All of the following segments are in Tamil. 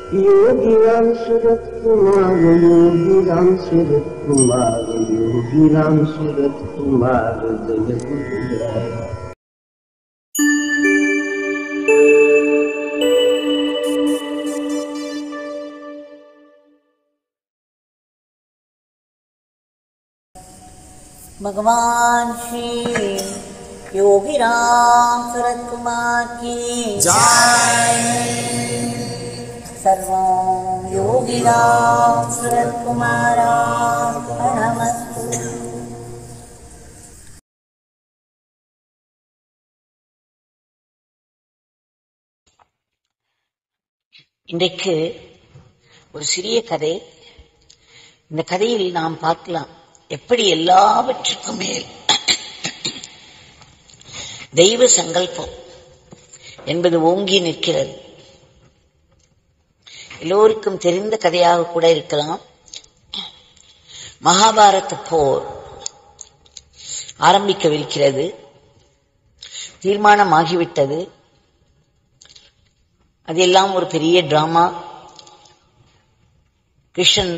योगी राम सूरत कुमार योगी राम सूरत कुमार योगी राम सूरत कुमार जय गुरुराय भगवान श्री योगी राम सूरत कुमार की सर्वं योगी राम सूरत कुमारार्पणमस्तु இன்றைக்கு ஒரு சிறிய கதை இந்த கதையில் நாம் பார்க்கலாம் எப்படி எல்லாவற்றுக்கும் மேல் தெய்வ சங்கல்பம் என்பது ஓங்கி நிற்கிறது எல்லோருக்கும் தெரிந்த கதையாக கூட இருக்கலாம் மகாபாரத போர் ஆரம்பிக்கவிருக்கிறது தீர்மானமாகிவிட்டது அதெல்லாம் ஒரு பெரிய டிராமா கிருஷ்ணன்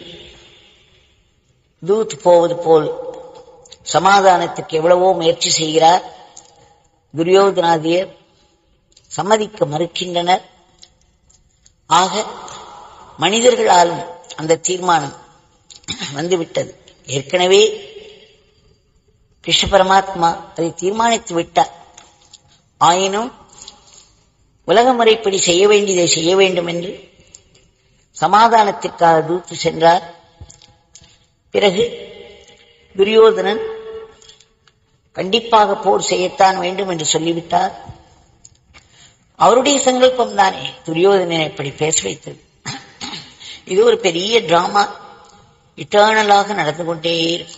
தூத் போவது போல் சமாதானத்துக்கு எவ்வளவோ முயற்சி செய்கிறார் துரியோதனாதியர் சம்மதிக்க மறுக்கின்றனர் ஆக மனிதர்களாலும் அந்த தீர்மானம் வந்துவிட்டது ஏற்கனவே கிருஷ்ண பரமாத்மா அதை தீர்மானித்து விட்டார் ஆயினும் உலக முறைப்படி செய்ய வேண்டியதை செய்ய வேண்டும் என்று சமாதானத்திற்காக தூத்து சென்றார் பிறகு துரியோதனன் கண்டிப்பாக போர் செய்யத்தான் வேண்டும் என்று சொல்லிவிட்டார் அவருடைய சங்கல்பம் தானே துரியோதனனை இப்படி பேச வைத்தது இது ஒரு பெரிய டிராமா இட்டர்னலாக நடந்து கொண்டே இருக்கும்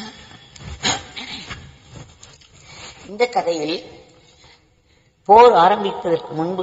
இந்த கதையில் போர் ஆரம்பிப்பதற்கு முன்பு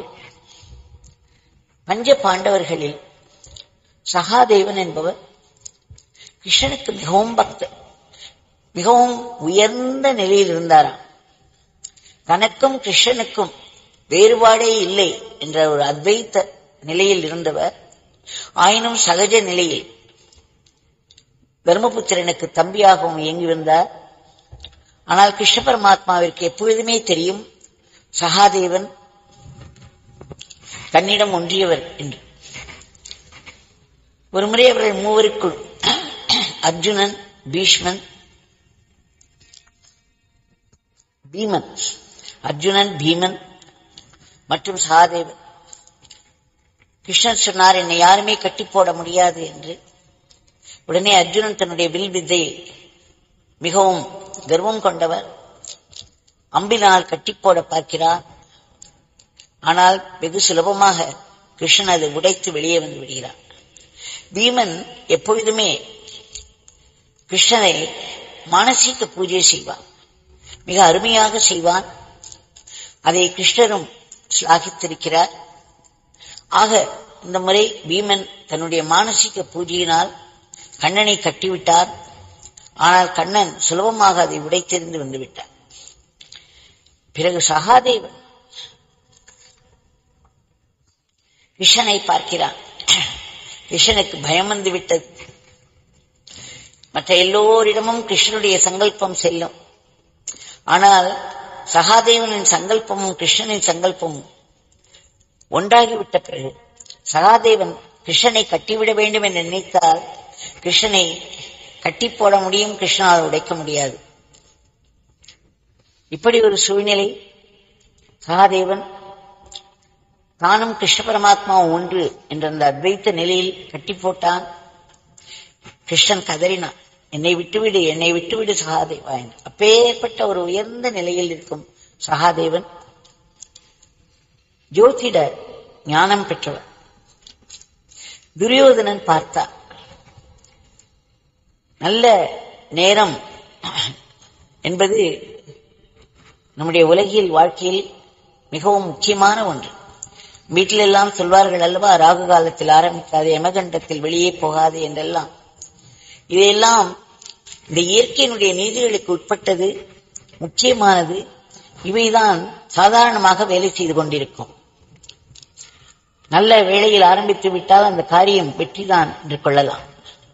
பஞ்ச பாண்டவர்களில் சகாதேவன் என்பவர் கிருஷ்ணனுக்கு மிகவும் பக்தர் மிகவும் உயர்ந்த நிலையில் இருந்தாராம் தனக்கும் கிருஷ்ணனுக்கும் வேறுபாடே இல்லை என்ற ஒரு அத்வைத்த நிலையில் இருந்தவர் ஆயினும் சகஜ நிலையில் தர்மபுத்திரனுக்கு தம்பியாகவும் இயங்கி வந்தார் ஆனால் கிருஷ்ண பரமாத்மாவிற்கு எப்பொழுதுமே தெரியும் சகாதேவன் தன்னிடம் ஒன்றியவர் என்று ஒருமுறை அவர்கள் மூவருக்குள் அர்ஜுனன் பீஷ்மன் பீமன் அர்ஜுனன் பீமன் மற்றும் சகாதேவன் கிருஷ்ணன் சொன்னார் என்னை யாருமே கட்டி போட முடியாது என்று உடனே அர்ஜுனன் தன்னுடைய வில் வித்தையை மிகவும் கர்வம் கொண்டவர் அம்பினால் கட்டி போட பார்க்கிறார் ஆனால் வெகு சுலபமாக கிருஷ்ணன் அதை உடைத்து வெளியே வந்து விடுகிறார் பீமன் எப்பொழுதுமே கிருஷ்ணனை மானசீக பூஜை செய்வான் மிக அருமையாக செய்வான் அதை கிருஷ்ணரும் சிலாகித்திருக்கிறார் ஆக இந்த முறை பீமன் தன்னுடைய மானசீக பூஜையினால் கண்ணனை கட்டிவிட்டார் ஆனால் கண்ணன் சுலபமாக அதை உடைத்தெறிந்து வந்துவிட்டார் பிறகு சகாதேவன் கிருஷ்ணனை பார்க்கிறான் கிருஷ்ணனுக்கு பயம் வந்து விட்டது மற்ற எல்லோரிடமும் கிருஷ்ணனுடைய சங்கல்பம் செல்லும் ஆனால் சகாதேவனின் சங்கல்பமும் கிருஷ்ணனின் சங்கல்பமும் ஒன்றாகிவிட்ட பிறகு சகாதேவன் கிருஷ்ணனை கட்டிவிட வேண்டும் என்று நினைத்தால் கிருஷ்ணனை கட்டி போட முடியும் கிருஷ்ணனால் உடைக்க முடியாது இப்படி ஒரு சூழ்நிலை சகாதேவன் தானும் கிருஷ்ண பரமாத்மா ஒன்று என்ற அந்த அத்வைத்த நிலையில் கட்டி போட்டான் கிருஷ்ணன் கதறினான் என்னை விட்டுவிடு என்னை விட்டுவிடு சகாதேவா என்று அப்பேற்பட்ட ஒரு உயர்ந்த நிலையில் இருக்கும் சகாதேவன் ஜோதிட ஞானம் பெற்றவர் துரியோதனன் பார்த்தார் நல்ல நேரம் என்பது நம்முடைய உலகில் வாழ்க்கையில் மிகவும் முக்கியமான ஒன்று வீட்டிலெல்லாம் சொல்வார்கள் அல்லவா ராகு காலத்தில் ஆரம்பிக்காது யமகண்டத்தில் வெளியே போகாது என்றெல்லாம் இதையெல்லாம் இந்த இயற்கையினுடைய நீதிகளுக்கு உட்பட்டது முக்கியமானது இவைதான் சாதாரணமாக வேலை செய்து கொண்டிருக்கும் நல்ல வேளையில் ஆரம்பித்து விட்டால் அந்த காரியம் வெற்றிதான் என்று கொள்ளலாம்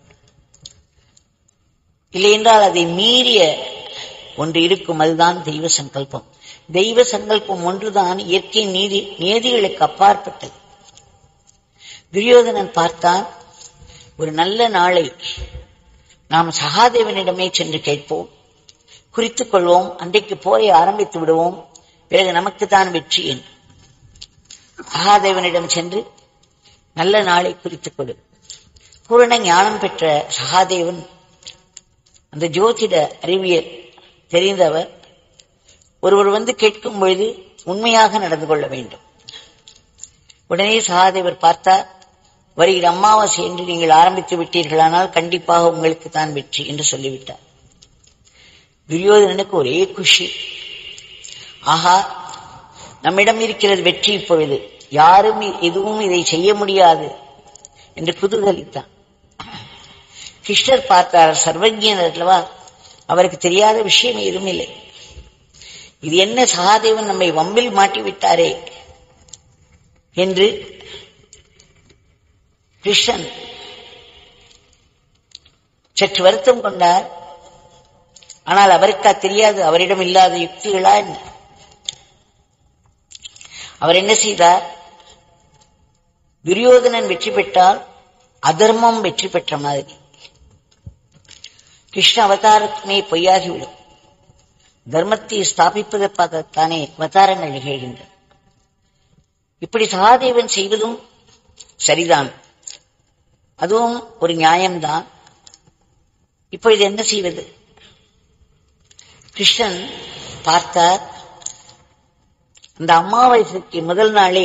இல்லையென்றால் அதை மீறிய ஒன்று இருக்கும் அதுதான் தெய்வ சங்கல்பம் தெய்வ சங்கல்பம் ஒன்றுதான் இயற்கை நீதி நியதிகளுக்கு அப்பாற்பட்டது துரியோதனன் பார்த்தான் ஒரு நல்ல நாளை நாம் சகாதேவனிடமே சென்று கேட்போம் குறித்துக் கொள்வோம் அன்றைக்கு போரை ஆரம்பித்து விடுவோம் பிறகு நமக்குத்தான் வெற்றி என்று சகாதேவனிடம் சென்று நல்ல நாளை குறித்துக் கொடு பூரண ஞானம் பெற்ற சகாதேவன் அந்த ஜோதிட அறிவியல் தெரிந்தவர் ஒருவர் வந்து கேட்கும் பொழுது உண்மையாக நடந்து கொள்ள வேண்டும் உடனே சகாதேவர் பார்த்தார் வருகிற அமாவாசை என்று நீங்கள் ஆரம்பித்து விட்டீர்களானால் கண்டிப்பாக உங்களுக்கு தான் வெற்றி என்று சொல்லிவிட்டார் துரியோதனனுக்கு ஒரே குஷி ஆஹா நம்மிடம் இருக்கிறது வெற்றி இப்பொழுது யாரும் இ- எதுவும் இதை செய்ய முடியாது என்று குதூகலித்தான் கிருஷ்ணர் பார்த்தார் சர்வஜன் அல்லவா அவருக்கு தெரியாத விஷயம் எதுவும் இல்லை இது என்ன சகாதேவன் நம்மை வம்பில் மாட்டி விட்டாரே என்று கிருஷ்ணன் சற்று வருத்தம் கொண்டார் ஆனால் அவருக்கா தெரியாது அவரிடம் இல்லாத யுக்திகளா என்ன அவர் என்ன செய்தார் துரியோதனன் வெற்றி பெற்றால் அதர்மம் வெற்றி பெற்ற மாதிரி கிருஷ்ண அவதாரமே பொய்யாகிவிடும் தர்மத்தை ஸ்தாபிப்பதற்காகத்தானே அவதாரங்கள் நிகழ்கின்றன இப்படி சகாதேவன் செய்வதும் சரிதான் அதுவும் ஒரு நியாயம்தான் இப்பொழுது என்ன செய்வது கிருஷ்ணன் பார்த்தார் அந்த அமாவாசைக்கு முதல் நாளே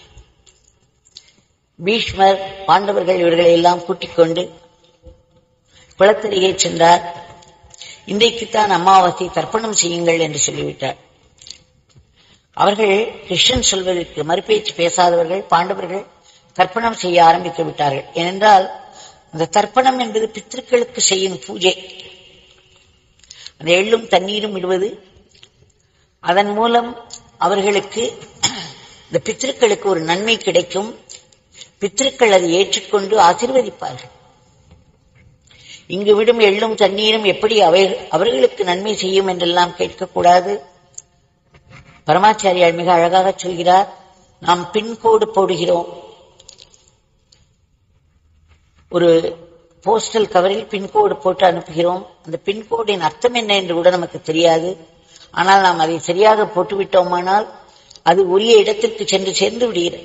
பீஷ்மர் பாண்டவர்கள் இவர்களை எல்லாம் கூட்டிக் கொண்டு குளத்தடியே சென்றார் இன்றைக்குத்தான் அமாவாசை தர்ப்பணம் செய்யுங்கள் என்று சொல்லிவிட்டார் அவர்கள் கிருஷ்ணன் சொல்வதற்கு மறுபேச்சு பேசாதவர்கள் பாண்டவர்கள் தர்ப்பணம் செய்ய ஆரம்பித்து விட்டார்கள் ஏனென்றால் அந்த தர்ப்பணம் என்பது பித்திருக்களுக்கு செய்யும் பூஜை அந்த எள்ளும் தண்ணீரும் இடுவது அதன் மூலம் அவர்களுக்கு இந்த பித்திருக்களுக்கு ஒரு நன்மை கிடைக்கும் பித்திருக்கள் அதை ஏற்றுக்கொண்டு ஆசீர்வதிப்பார்கள் இங்கு விடும் எள்ளும் தண்ணீரும் எப்படி அவை அவர்களுக்கு நன்மை செய்யும் என்றெல்லாம் கேட்கக்கூடாது பரமாச்சாரியார் மிக அழகாக சொல்கிறார் நாம் பின்கோடு போடுகிறோம் ஒரு போஸ்டல் கவரில் பின்கோடு போட்டு அனுப்புகிறோம் அந்த பின்கோடின் அர்த்தம் என்ன என்று கூட நமக்கு தெரியாது ஆனால் நாம் அதை சரியாக போட்டு விட்டோமானால் அது உரிய இடத்திற்கு சென்று சேர்ந்து விடுகிறது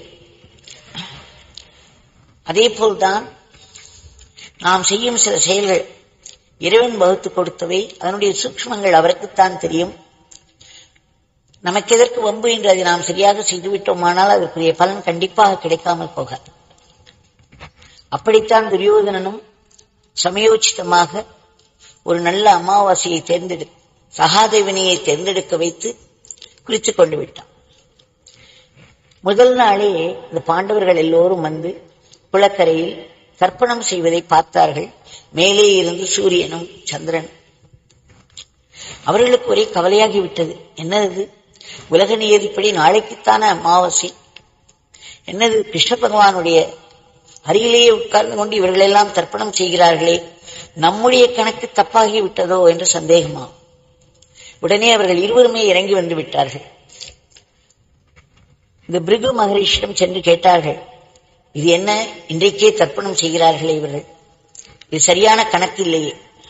அதே போல்தான் நாம் செய்யும் சில செயல்கள் இறைவன் வகுத்து கொடுத்தவை அதனுடைய சூக்ஷ்மங்கள் அவருக்குத்தான் தெரியும் நமக்கு எதற்கு வம்பு என்று அதை நாம் சரியாக செய்துவிட்டோமானால் அதற்குரிய பலன் கண்டிப்பாக கிடைக்காமல் போகாது அப்படித்தான் துரியோதனனும் சமயோச்சிதமாக ஒரு நல்ல அமாவாசையை தேர்ந்தெடு சகாதேவனியை தேர்ந்தெடுக்க வைத்து குறித்துக் கொண்டு விட்டான் முதல் நாளே இந்த பாண்டவர்கள் எல்லோரும் வந்து குளக்கரையில் தர்ப்பணம் செய்வதை பார்த்தார்கள் மேலே இருந்து சூரியனும் சந்திரன் அவர்களுக்கு ஒரே கவலையாகி விட்டது என்னது உலக நியதிப்படி நாளைக்குத்தான அமாவாசை என்னது கிருஷ்ண பகவானுடைய அருகிலேயே உட்கார்ந்து கொண்டு இவர்களெல்லாம் தர்ப்பணம் செய்கிறார்களே நம்முடைய கணக்கு தப்பாகி விட்டதோ என்று சந்தேகமா உடனே அவர்கள் இருவருமே இறங்கி வந்து விட்டார்கள் இந்த பிருகு மகரிஷிடம் சென்று கேட்டார்கள் இது என்ன இன்றைக்கே தர்ப்பணம் செய்கிறார்களே இவர்கள் இது சரியான கணக்கு இல்லையே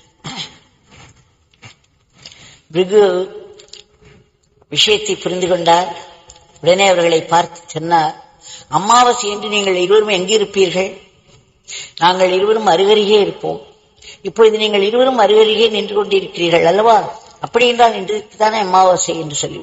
பிருகு விஷயத்தை புரிந்து கொண்டார் உடனே அவர்களை பார்த்து சொன்னார் அமாவாசை என்று நீங்கள் இருவரும் எங்கிருப்பீர்கள் நாங்கள் இருவரும் அருகருகே இருப்போம் இப்பொழுது நீங்கள் இருவரும் அருகருகே நின்று கொண்டிருக்கிறீர்கள் அல்லவா அப்படி என்றால் இன்றைக்கு தானே அமாவாசை என்று சொல்லி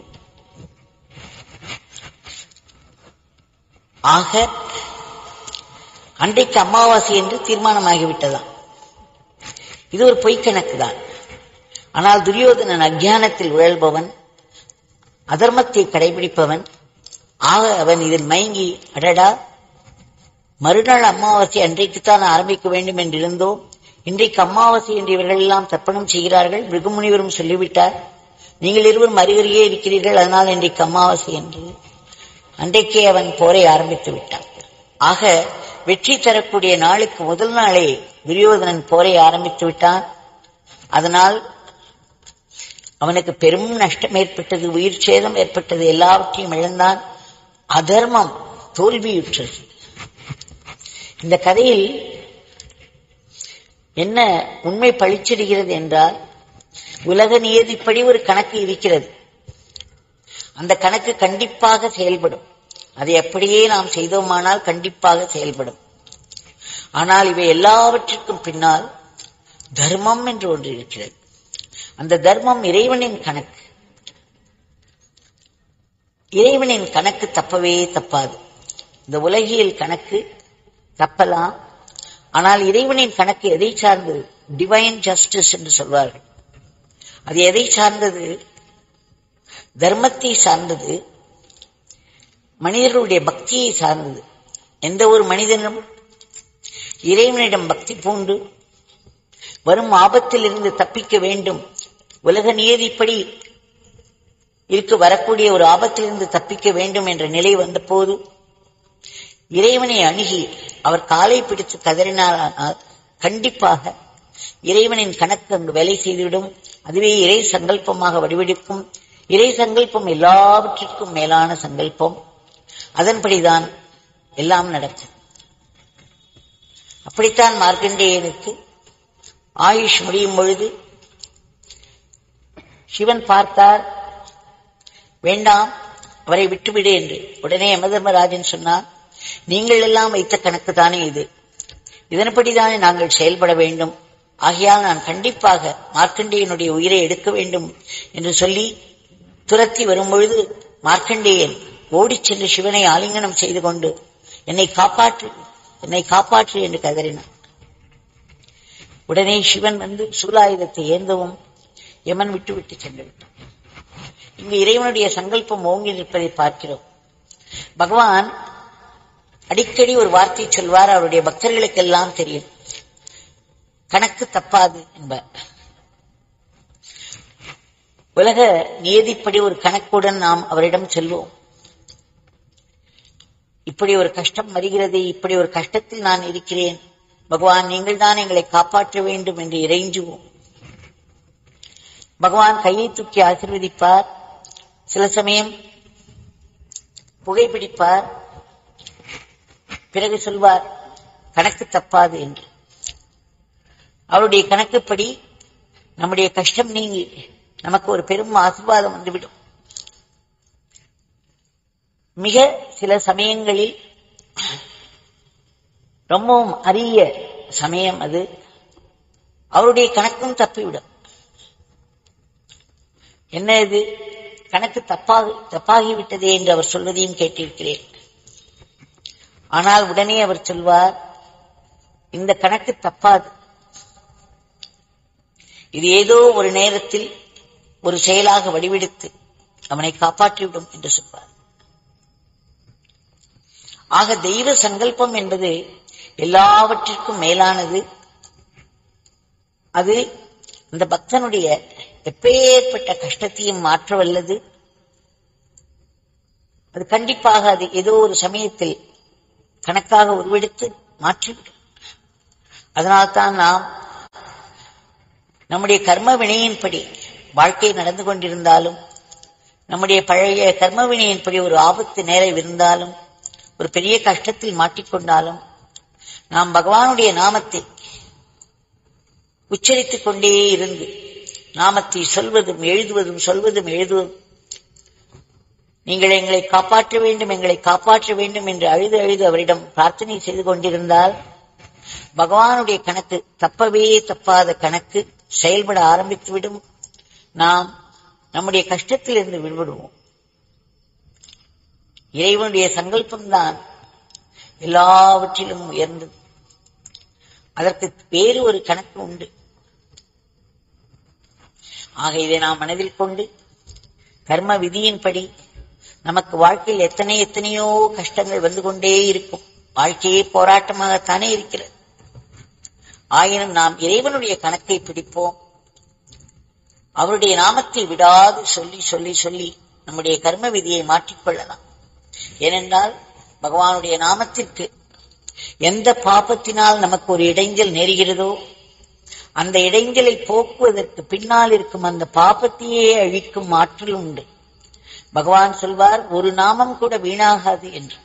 ஆக அன்றைக்கு அமாவாசை என்று தீர்மானமாகிவிட்டதாம் இது ஒரு பொய்க்கணக்கு தான் ஆனால் துரியோதனன் அஜானத்தில் உழல்பவன் அதர்மத்தை கடைபிடிப்பவன் ஆக அவன் இதில் மயங்கி அடடா மறுநாள் அமாவாசை அன்றைக்குத்தான் ஆரம்பிக்க வேண்டும் என்றிருந்தோம் இன்றைக்கு அமாவாசை என்று இவர்கள் எல்லாம் தர்ப்பணம் செய்கிறார்கள் மிருகமுனிவரும் சொல்லிவிட்டார் நீங்கள் இருவரும் அருகருகே இருக்கிறீர்கள் அதனால் இன்றைக்கு அமாவாசை என்று அன்றைக்கே அவன் போரை ஆரம்பித்து விட்டான் ஆக வெற்றி தரக்கூடிய நாளுக்கு முதல் நாளே துரியோதனன் போரை ஆரம்பித்து விட்டான் அதனால் அவனுக்கு பெரும் நஷ்டம் ஏற்பட்டது உயிர் சேதம் ஏற்பட்டது எல்லாவற்றையும் இழந்தான் அதர்மம் தோல்வியுற்றது இந்த கதையில் என்ன உண்மை பழிச்சிடுகிறது என்றால் உலக நியதிப்படி ஒரு கணக்கு இருக்கிறது அந்த கணக்கு கண்டிப்பாக செயல்படும் அதை அப்படியே நாம் செய்தோமானால் கண்டிப்பாக செயல்படும் ஆனால் இவை எல்லாவற்றிற்கும் பின்னால் தர்மம் என்று ஒன்று இருக்கிறது அந்த தர்மம் இறைவனின் கணக்கு இறைவனின் கணக்கு தப்பவே தப்பாது இந்த உலகியல் கணக்கு தப்பலாம் ஆனால் இறைவனின் கணக்கு எதை சார்ந்தது டிவைன் ஜஸ்டிஸ் என்று சொல்வார்கள் அது எதை சார்ந்தது தர்மத்தை சார்ந்தது மனிதர்களுடைய பக்தியை சார்ந்தது எந்த ஒரு மனிதனும் இறைவனிடம் பக்தி பூண்டு வரும் ஆபத்திலிருந்து தப்பிக்க வேண்டும் உலக நியதிப்படி இருக்க வரக்கூடிய ஒரு ஆபத்திலிருந்து தப்பிக்க வேண்டும் என்ற நிலை வந்தபோது இறைவனை அணுகி அவர் காலை பிடித்து கதறினானால் கண்டிப்பாக இறைவனின் கணக்கு அங்கு வேலை செய்துவிடும் அதுவே இறை சங்கல்பமாக வடிவெடுக்கும் இறை சங்கல்பம் எல்லாவற்றிற்கும் மேலான சங்கல்பம் அதன்படிதான் எல்லாம் நடக்கும் அப்படித்தான் மார்க்கண்டேயனுக்கு ஆயுஷ் முடியும் பொழுது சிவன் பார்த்தார் வேண்டாம் அவரை விட்டுவிடு என்று உடனே யமதர்மராஜன் சொன்னார் நீங்கள் எல்லாம் வைத்த கணக்கு தானே இது இதன்படிதானே நாங்கள் செயல்பட வேண்டும் ஆகையால் நான் கண்டிப்பாக மார்க்கண்டேயனுடைய உயிரை எடுக்க வேண்டும் என்று சொல்லி துரத்தி வரும்பொழுது மார்க்கண்டேயன் ஓடிச் சென்று சிவனை ஆலிங்கனம் செய்து கொண்டு என்னை காப்பாற்று என்னை காப்பாற்று என்று கதறினான் உடனே சிவன் வந்து சூலாயுதத்தை ஏந்தவும் யமன் விட்டு விட்டு சென்று விட்டான் இங்கு இறைவனுடைய சங்கல்பம் ஓங்கி நிற்பதை பார்க்கிறோம் பகவான் அடிக்கடி ஒரு வார்த்தை சொல்வார் அவருடைய பக்தர்களுக்கெல்லாம் தெரியும் கணக்கு தப்பாது என்பார் உலக நியதிப்படி ஒரு கணக்குடன் நாம் அவரிடம் செல்வோம் இப்படி ஒரு கஷ்டம் வருகிறது இப்படி ஒரு கஷ்டத்தில் நான் இருக்கிறேன் பகவான் நீங்கள் தான் எங்களை காப்பாற்ற வேண்டும் என்று இறைஞ்சுவோம் பகவான் கையை தூக்கி ஆசீர்வதிப்பார் சில சமயம் புகைப்பிடிப்பார் பிறகு சொல்வார் கணக்கு தப்பாது என்று அவருடைய கணக்குப்படி நம்முடைய கஷ்டம் நீங்கி நமக்கு ஒரு பெரும் ஆசீர்வாதம் வந்துவிடும் மிக சில சமயங்களில் ரொம்பவும் அரிய சமயம் அது அவருடைய கணக்கும் தப்பிவிடும் என்ன இது கணக்கு தப்பாக தப்பாகிவிட்டதே என்று அவர் சொல்வதையும் கேட்டிருக்கிறேன் ஆனால் உடனே அவர் சொல்வார் இந்த கணக்கு தப்பாது இது ஏதோ ஒரு நேரத்தில் ஒரு செயலாக வடிவெடுத்து அவனை காப்பாற்றிவிடும் என்று சொல்வார் ஆக தெய்வ சங்கல்பம் என்பது எல்லாவற்றிற்கும் மேலானது அது இந்த பக்தனுடைய எப்பேற்பட்ட கஷ்டத்தையும் மாற்ற வல்லது அது கண்டிப்பாக அது ஏதோ ஒரு சமயத்தில் கணக்காக உருவெடுத்து மாற்றிவிடும் அதனால்தான் நாம் நம்முடைய கர்ம வினையின்படி வாழ்க்கை நடந்து கொண்டிருந்தாலும் நம்முடைய பழைய கர்ம வினையின்படி ஒரு ஆபத்து நேர இருந்தாலும் ஒரு பெரிய கஷ்டத்தில் மாட்டிக்கொண்டாலும் நாம் பகவானுடைய நாமத்தை உச்சரித்துக் கொண்டே இருந்து நாமத்தை சொல்வதும் எழுதுவதும் சொல்வதும் எழுதுவதும் நீங்கள் எங்களை காப்பாற்ற வேண்டும் எங்களை காப்பாற்ற வேண்டும் என்று அழுது அழுது அவரிடம் பிரார்த்தனை செய்து கொண்டிருந்தால் பகவானுடைய கணக்கு தப்பவே தப்பாத கணக்கு செயல்பட ஆரம்பித்துவிடும் நாம் நம்முடைய கஷ்டத்திலிருந்து விடுபடுவோம் இறைவனுடைய சங்கல்பம்தான் எல்லாவற்றிலும் உயர்ந்தது அதற்கு வேறு ஒரு கணக்கு உண்டு ஆக இதை நாம் மனதில் கொண்டு கர்ம விதியின்படி நமக்கு வாழ்க்கையில் எத்தனை எத்தனையோ கஷ்டங்கள் வந்து கொண்டே இருக்கும் வாழ்க்கையே போராட்டமாகத்தானே இருக்கிறது ஆயினும் நாம் இறைவனுடைய கணக்கை பிடிப்போம் அவருடைய நாமத்தை விடாது சொல்லி சொல்லி சொல்லி நம்முடைய கர்ம விதியை மாற்றிக்கொள்ளலாம் ஏனென்றால் பகவானுடைய நாமத்திற்கு எந்த பாபத்தினால் நமக்கு ஒரு இடைஞ்சல் நேருகிறதோ அந்த இடைஞ்சலை போக்குவதற்கு பின்னால் இருக்கும் அந்த பாபத்தையே அழிக்கும் ஆற்றல் உண்டு பகவான் சொல்வார் ஒரு நாமம் கூட வீணாகாது என்று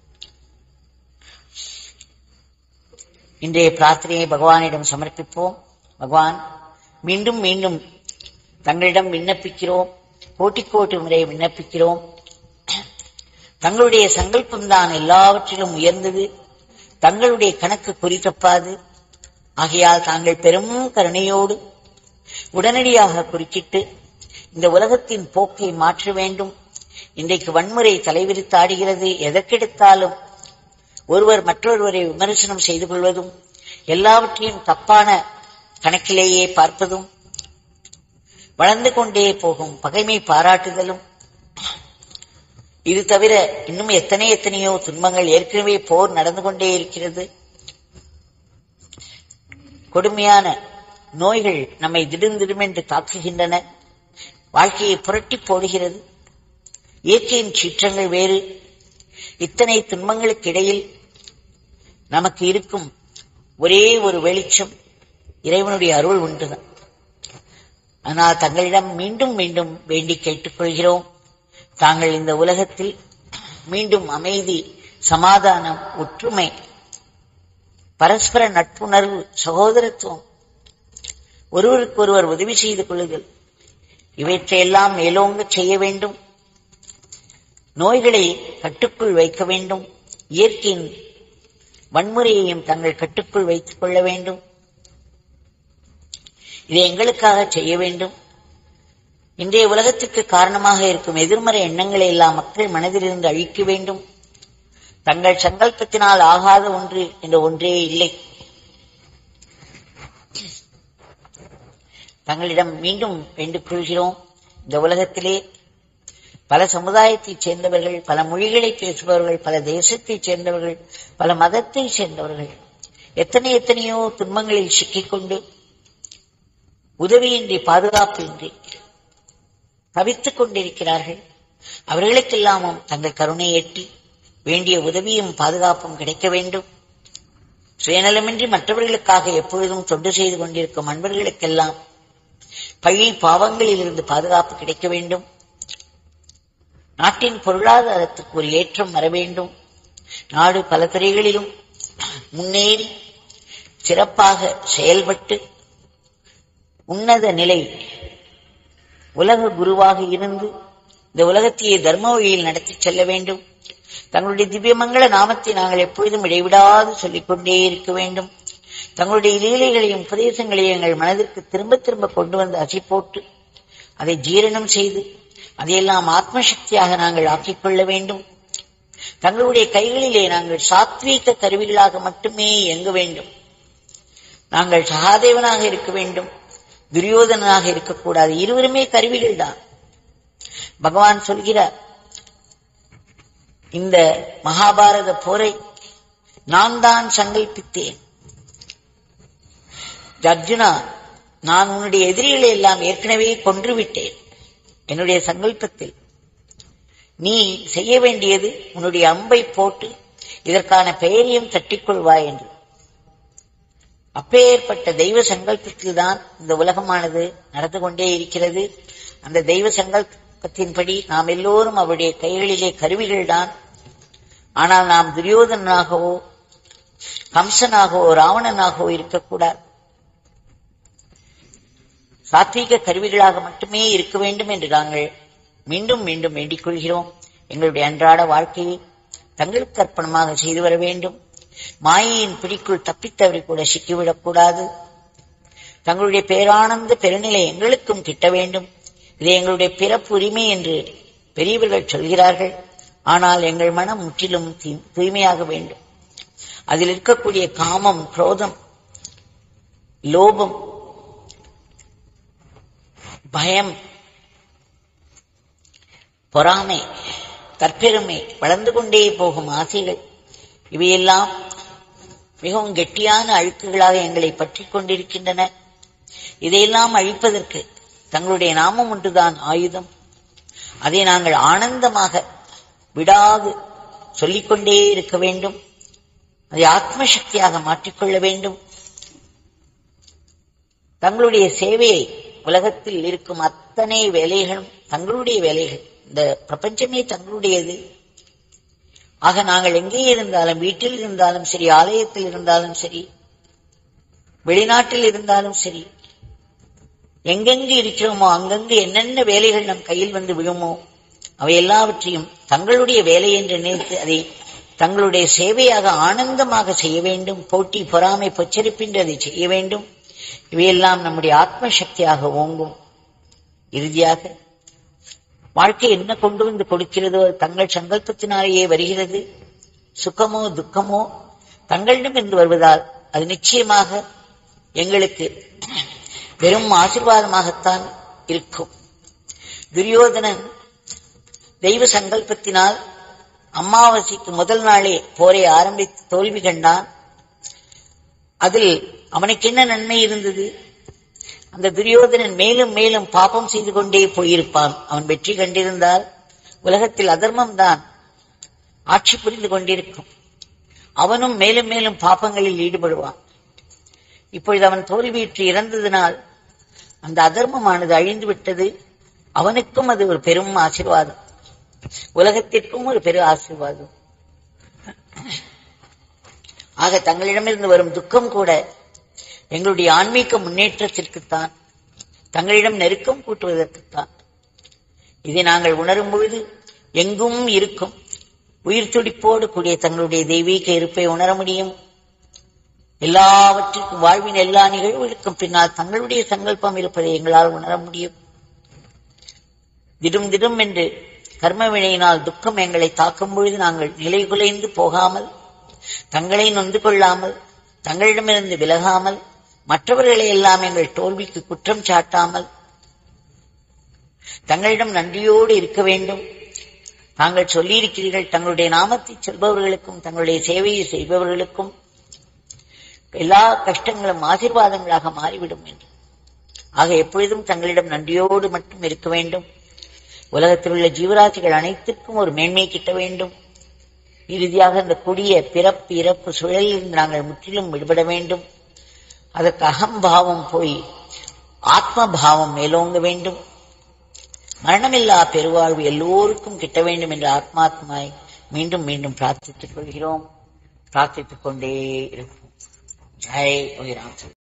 இன்றைய பிரார்த்தனையை பகவானிடம் சமர்ப்பிப்போம் பகவான் மீண்டும் மீண்டும் தங்களிடம் விண்ணப்பிக்கிறோம் கோட்டி கோட்டி முறை விண்ணப்பிக்கிறோம் தங்களுடைய சங்கல்பம்தான் எல்லாவற்றிலும் உயர்ந்தது தங்களுடைய கணக்கு குறித்தப்பாது ஆகையால் தாங்கள் பெரும் கருணையோடு உடனடியாக குறுக்கிட்டு இந்த உலகத்தின் போக்கை மாற்ற வேண்டும் இன்றைக்கு வன்முறை தலைவிரித்தாடுகிறது எதற்கெடுத்தாலும் ஒருவர் மற்றொருவரை விமர்சனம் செய்து கொள்வதும் எல்லாவற்றையும் தப்பான கணக்கிலேயே பார்ப்பதும் வளர்ந்து கொண்டே போகும் பகைமை பாராட்டுதலும் இது தவிர இன்னும் எத்தனை எத்தனையோ துன்பங்கள் ஏற்கனவே போர் நடந்து கொண்டே இருக்கிறது கொடுமையான நோய்கள் நம்மை திடும் திடுமென்று தாக்குகின்றன வாழ்க்கையை புரட்டி போடுகிறது இயற்கையின் சீற்றங்கள் வேறு இத்தனை துன்பங்களுக்கு இடையில் நமக்கு இருக்கும் ஒரே ஒரு வெளிச்சம் இறைவனுடைய அருள் உண்டுதான் ஆனால் தங்களிடம் மீண்டும் மீண்டும் வேண்டி கேட்டுக்கொள்கிறோம் தாங்கள் இந்த உலகத்தில் மீண்டும் அமைதி சமாதானம் ஒற்றுமை பரஸ்பர நட்புணர்வு சகோதரத்துவம் ஒருவருக்கொருவர் உதவி செய்து கொள்ளுதல் இவற்றையெல்லாம் மேலோங்க செய்ய வேண்டும் நோய்களை கட்டுக்குள் வைக்க வேண்டும் இயற்கையின் வன்முறையையும் தங்கள் கட்டுக்குள் வைத்துக் கொள்ள வேண்டும் இதை எங்களுக்காக செய்ய வேண்டும் இன்றைய உலகத்திற்கு காரணமாக இருக்கும் எதிர்மறை எண்ணங்களை எல்லாம் மக்கள் மனதிலிருந்து அழிக்க வேண்டும் தங்கள் சங்கல்பத்தினால் ஆகாத ஒன்று என்ற ஒன்றே இல்லை தங்களிடம் மீண்டும் வேண்டிக் கொள்கிறோம் இந்த உலகத்திலே பல சமுதாயத்தைச் சேர்ந்தவர்கள் பல மொழிகளை பேசுபவர்கள் பல தேசத்தைச் சேர்ந்தவர்கள் பல மதத்தைச் சேர்ந்தவர்கள் எத்தனை எத்தனையோ துன்பங்களில் சிக்கிக்கொண்டு உதவியின்றி பாதுகாப்பின்றி தவித்துக் கொண்டிருக்கிறார்கள் அவர்களுக்கெல்லாமும் தங்கள் கருணை எட்டி வேண்டிய உதவியும் பாதுகாப்பும் கிடைக்க வேண்டும் சுயநலமின்றி மற்றவர்களுக்காக எப்பொழுதும் தொண்டு செய்து கொண்டிருக்கும் அன்பர்களுக்கெல்லாம் பழி பாவங்களில் இருந்து பாதுகாப்பு கிடைக்க வேண்டும் நாட்டின் பொருளாதாரத்துக்கு ஒரு ஏற்றம் வர வேண்டும் நாடு பல துறைகளிலும் முன்னேறி சிறப்பாக செயல்பட்டு உன்னத நிலை உலக குருவாக இருந்து இந்த உலகத்தையே தர்ம வழியில் நடத்தி செல்ல வேண்டும் தங்களுடைய திவ்யமங்கள நாமத்தை நாங்கள் எப்பொழுதும் இடைவிடாது சொல்லிக் கொண்டே இருக்க வேண்டும் தங்களுடைய லீலைகளையும் உபதேசங்களையும் எங்கள் மனதிற்கு திரும்ப திரும்ப கொண்டு வந்து அசை போட்டு அதை ஜீரணம் செய்து அதையெல்லாம் ஆத்மசக்தியாக நாங்கள் ஆக்கிக் கொள்ள வேண்டும் தங்களுடைய கைகளிலே நாங்கள் சாத்வீக கருவிகளாக மட்டுமே இயங்க வேண்டும் நாங்கள் சகாதேவனாக இருக்க வேண்டும் துரியோதனனாக இருக்கக்கூடாது இருவருமே கருவிகள் தான் பகவான் சொல்கிறார் இந்த மகாபாரத போரை நான் தான் சங்கல்பித்தேன் அர்ஜுனா நான் உன்னுடைய எதிரிகளை எல்லாம் ஏற்கனவே கொன்று விட்டேன் என்னுடைய சங்கல்பத்தில் நீ செய்ய வேண்டியது உன்னுடைய அம்பை போட்டு இதற்கான பெயரையும் தட்டிக்கொள்வாய் என்று அப்பேற்பட்ட தெய்வ சங்கல்பத்தில் தான் இந்த உலகமானது நடந்து கொண்டே இருக்கிறது அந்த தெய்வ சங்கல்பத்தின்படி நாம் எல்லோரும் அவருடைய கைகளிலே கருவிகள் தான் ஆனால் நாம் துரியோதனாகவோ கம்சனாகவோ ராவணனாகவோ இருக்கக்கூடாது சாத்வீக கருவிகளாக மட்டுமே இருக்க வேண்டும் என்று நாங்கள் மீண்டும் மீண்டும் வேண்டிக் கொள்கிறோம் எங்களுடைய அன்றாட வாழ்க்கையை தங்களுக்கு அர்ப்பணமாக செய்து வர வேண்டும் மாயையின் பிடிக்குள் தப்பித்தவரை கூட சிக்கிவிடக்கூடாது தங்களுடைய பேரானந்த பெருநிலை எங்களுக்கும் கிட்ட வேண்டும் இது எங்களுடைய பிறப்பு உரிமை என்று பெரியவர்கள் சொல்கிறார்கள் ஆனால் எங்கள் மனம் முற்றிலும் தூய்- தூய்மையாக வேண்டும் அதில் இருக்கக்கூடிய காமம் குரோதம் லோபம் பயம் பொறாமை தற்பெருமை வளர்ந்து கொண்டே போகும் ஆசைகள் இவையெல்லாம் மிகவும் கெட்டியான அழுக்குகளாக எங்களை பற்றி கொண்டிருக்கின்றன இதையெல்லாம் அழிப்பதற்கு தங்களுடைய நாமம் ஒன்றுதான் ஆயுதம் அதை நாங்கள் ஆனந்தமாக விடாது சொல்லிக்கொண்டே இருக்க வேண்டும் அதை ஆத்ம சக்தியாக மாற்றிக்கொள்ள வேண்டும் தங்களுடைய சேவையை உலகத்தில் இருக்கும் அத்தனை வேலைகளும் தங்களுடைய வேலைகள் இந்த பிரபஞ்சமே தங்களுடையது ஆக நாங்கள் எங்கே இருந்தாலும் வீட்டில் இருந்தாலும் சரி ஆலயத்தில் இருந்தாலும் சரி வெளிநாட்டில் இருந்தாலும் சரி எங்கெங்கு இருக்கிறோமோ அங்கங்கு என்னென்ன வேலைகள் நம் கையில் வந்து விழுமோ அவை எல்லாவற்றையும் தங்களுடைய வேலை என்று நினைத்து அதை தங்களுடைய சேவையாக ஆனந்தமாக செய்ய வேண்டும் போட்டி பொறாமை பொச்சரிப்பின்றி அதை செய்ய வேண்டும் இவையெல்லாம் நம்முடைய ஆத்ம சக்தியாக ஓங்கும் இறுதியாக வாழ்க்கை என்ன கொண்டு வந்து கொடுக்கிறதோ அது தங்கள் சங்கல்பத்தினாலேயே வருகிறது சுகமோ துக்கமோ தங்களிடமிருந்து வருவதால் அது நிச்சயமாக எங்களுக்கு வெறும் ஆசிர்வாதமாகத்தான் இருக்கும் துரியோதனன் தெய்வ சங்கல்பத்தினால் அமாவாசைக்கு முதல் நாளே போரை ஆரம்பித்து தோல்வி கண்டான் அதில் அவனுக்கு என்ன நன்மை இருந்தது அந்த துரியோதனன் மேலும் மேலும் பாபம் செய்து கொண்டே போயிருப்பான் அவன் வெற்றி கண்டிருந்தால் உலகத்தில் அதர்மம் தான் ஆட்சி புரிந்து கொண்டிருக்கும் அவனும் மேலும் மேலும் பாப்பங்களில் ஈடுபடுவான் இப்பொழுது அவன் தோல்வியுற்று இறந்ததினால் அந்த அதர்மமானது அழிந்து விட்டது அவனுக்கும் அது ஒரு பெரும் ஆசீர்வாதம் உலகத்திற்கும் ஒரு பெரும் ஆசீர்வாதம் ஆக தங்களிடமிருந்து வரும் துக்கம் கூட எங்களுடைய ஆன்மீக முன்னேற்றத்திற்குத்தான் தங்களிடம் நெருக்கம் கூட்டுவதற்குத்தான் இதை நாங்கள் உணரும் பொழுது எங்கும் இருக்கும் உயிர் துடிப்போடு கூடிய தங்களுடைய தெய்வீக இருப்பை உணர முடியும் எல்லாவற்றிற்கும் வாழ்வின் எல்லா நிகழ்வுகளுக்கும் பின்னால் தங்களுடைய சங்கல்பம் இருப்பதை எங்களால் உணர முடியும் திடும் திடும் என்று கர்ம வினையினால் துக்கம் எங்களை தாக்கும் பொழுது நாங்கள் நிலை குலைந்து போகாமல் தங்களை நொந்து கொள்ளாமல் தங்களிடமிருந்து விலகாமல் மற்றவர்களை எல்லாம் எங்கள் தோல்விக்கு குற்றம் சாட்டாமல் தங்களிடம் நன்றியோடு இருக்க வேண்டும் தாங்கள் சொல்லியிருக்கிறீர்கள் தங்களுடைய நாமத்தை சொல்பவர்களுக்கும் தங்களுடைய சேவையை செய்பவர்களுக்கும் எல்லா கஷ்டங்களும் ஆசீர்வாதங்களாக மாறிவிடும் என்று ஆக எப்பொழுதும் தங்களிடம் நன்றியோடு மட்டும் இருக்க வேண்டும் உலகத்தில் உள்ள ஜீவராசிகள் அனைத்திற்கும் ஒரு மேன்மை கிட்ட வேண்டும் இறுதியாக இந்த கொடிய பிறப்பு இறப்பு சுழலில் இருந்து நாங்கள் முற்றிலும் விடுபட வேண்டும் அதற்கு அகம்பாவம் போய் ஆத்ம பாவம் மேலோங்க வேண்டும் மரணமில்லா பெருவாழ்வு எல்லோருக்கும் கிட்ட வேண்டும் என்று ஆத்மாத்மாய் மீண்டும் மீண்டும் பிரார்த்தித்துக் கொள்கிறோம் பிரார்த்தித்துக் கொண்டே இருப்போம் ஜெய் ஓய் ராம்